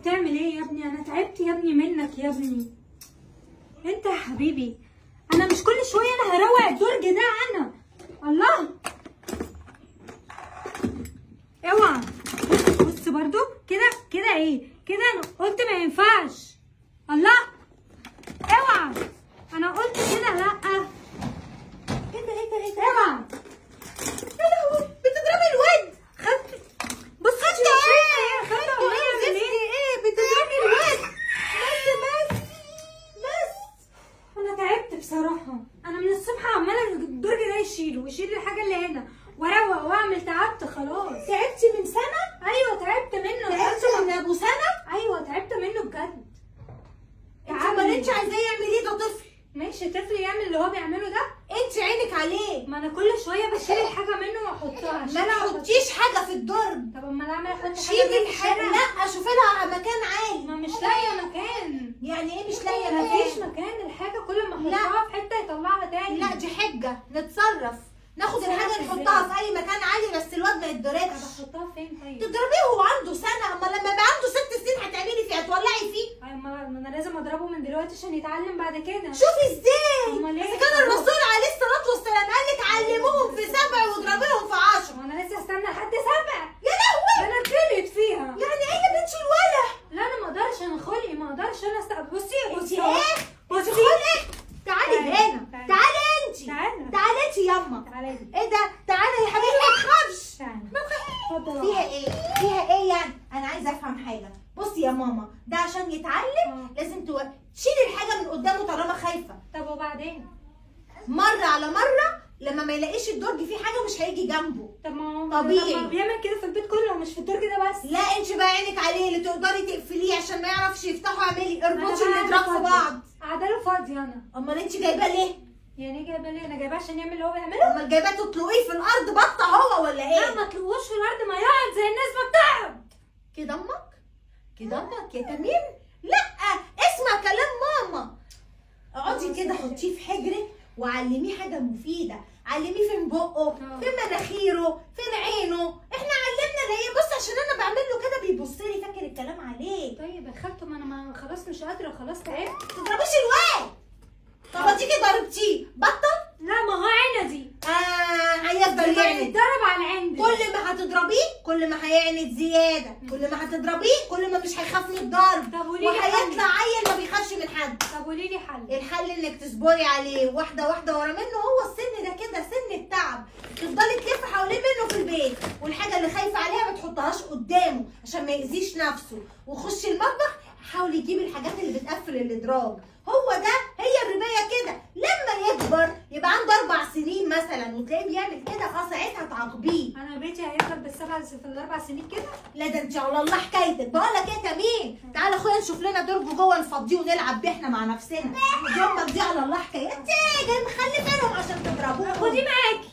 بتعمل ايه يا ابني انا تعبت يا ابني منك يا ابني انت يا حبيبي انا مش كل شويه انا هروق الدرج ده انا الله اوعى بص بص برضو كده كده ايه كده انا قلت ما ينفعش الله اوعى انا قلت كده لا ايه ده ايه ده ايه ده اوعى يا لهوي بتضربي الواد خدت بص انت خدت ايه ايه خدت خدت والله ايه اعمل زفتي ايه ايه بتضربي الواد بس بس بس انا تعبت بصراحه انا من الصبح عماله الدرج ده يشيله ويشيل الحاجه اللي هنا واروق واعمل تعبت خلاص تعبتي من سنه ايوه تعبت منه تعبتي من ابو سنه ايوه تعبت منه بجد انت ما كنتش عايزاه يعمل ايه ده طفل ماشي طفل يعمل اللي هو بيعمله ده انت عينك عليه ما انا كل شويه بشيل الحاجه منه واحطها ما تحطيش حاجه في الدرج طب اما اعمل احط حاجه في شيلي الحاجه الشارع لا شوفي لها مكان عالي ما مش لاقيه مكان يعني ايه مش لاقيه ما مكان فيش مكان الحاجه كل ما لا. احطها في حته يطلعها تاني لا دي حجه نتصرف ناخد نتصرف الحاجه ازاي؟ نحطها في اي مكان عالي بس الواد ما طب يتضربش احطها فين طيب تضربيه وهو عنده سنه اما لما يبقى عنده ست سنين هتعملي فيه هتولعي فيه أي ما ما انا لازم اضربه من دلوقتي عشان يتعلم بعد كده شوفي ازاي أمال ايه؟ اذا كان الرسول عليه الصلاه والسلام قال لك علموهم في سبع واضربوهم في عشر وانا لسه استنى لحد سبع يا لهوي ده انا اتفلت فيها يعني ايه يا بنتي الولع لا انا ما اقدرش انا خلقي ما اقدرش انا است... بصي انت بصي ايه بصي خلق تعالي تعالي، هنا تعالي. تعالي انت تعالى تعالي انت يما تعالى دي ايه ده تعالي يا حبيبي ما تخافش تعالى ما تخافش اتفضل فيها اقعد. ايه فيها ايه يعني انا عايزه افهم حاجه بصي يا ماما ده عشان يتعلم اه. لازم تو... تشيلي الحاجه من قدامه طالما خايفه طب وبعدين مره على مره لما ما يلاقيش الدرج فيه حاجه مش هيجي جنبه طب ما هو طبيعي. طب ما بيعمل كده في البيت كله مش في الدرج ده بس لا انت بقى عينك عليه اللي تقدري تقفليه عشان ما يعرفش يفتحه اعملي أنا اربطي بقى الاضراب في فاضية. بعض قاعده له فاضيه انا امال انت جايباه ليه يعني ايه جايبه ليه انا جايباه عشان يعمل اللي هو بيعمله امال جايباه تطلقيه في الارض بطه هو ولا لا ايه ما تلقوش في الارض ما يقعد زي الناس ما بتقعد كده امك كده امك يا تميم لا اسمع كلام ماما اقعدي كده حطيه في حجرك وعلميه حاجه مفيده علميه فين بقه اه. فين مناخيره فين عينه احنا علمنا ليه بص عشان انا بعمل له كده بيبص لي فاكر الكلام عليه طيب يا خالته ما انا ما خلاص مش قادره خلاص تعبت تضربيش الواد طب اديكي ضربتيه بطل لا ما هو عندي اه هيفضل يعند يتضرب على عندي كل ما هتضربيه كل ما هيعند زياده كل ما هتضربيه كل ما مش هيخاف من الضرب طب قولي لي وهيطلع حل عيل ما بيخافش من حد طب قولي لي حل الحل انك تصبري عليه واحده واحده ورا منه هو السن ده كده سن التعب تفضلي تلفي حوالين منه في البيت والحاجه اللي خايفه عليها ما تحطهاش قدامه عشان ما يأذيش نفسه وخشي المطبخ حاولي تجيبي الحاجات اللي بتقفل الادراج هو ده هي الربايه كده لما يكبر يبقى عنده اربع سنين مثلا وتلاقيه بيعمل كده خلاص ساعتها تعاقبيه انا بيتي هيفضل بالسبع في الاربع سنين كده لا ده انت على الله حكايتك بقول لك ايه يا تميم تعالى اخويا نشوف لنا درج جوه نفضيه ونلعب بيه احنا مع نفسنا دي امك دي على الله حكايتك جاي مخلفينهم عشان تضربوهم خدي معاكي